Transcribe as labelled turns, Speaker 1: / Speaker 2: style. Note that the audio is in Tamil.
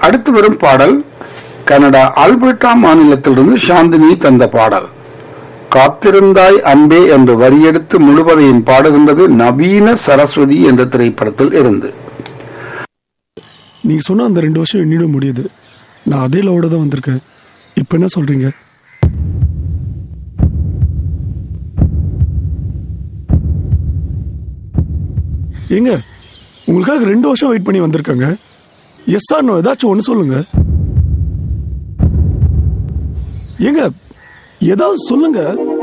Speaker 1: அடுத்து வரும் பாடல் கனடா ஆல்பர்டா மாநிலத்திலிருந்து சாந்தினி தந்த பாடல் காத்திருந்தாய் அன்பே என்று வரியெடுத்து முழுவதையும் பாடுகின்றது நவீன சரஸ்வதி என்ற திரைப்படத்தில் இருந்து
Speaker 2: நீங்க சொன்ன அந்த ரெண்டு வருஷம் எண்ணிட முடியுது நான் அதே லவோட தான் வந்திருக்கேன் இப்போ என்ன சொல்றீங்க ஏங்க உங்களுக்காக ரெண்டு வருஷம் வெயிட் பண்ணி வந்திருக்காங்க எஸ் ஆர் நோ ஏதாச்சும் ஒன்று சொல்லுங்க ஏங்க ஏதாவது சொல்லுங்க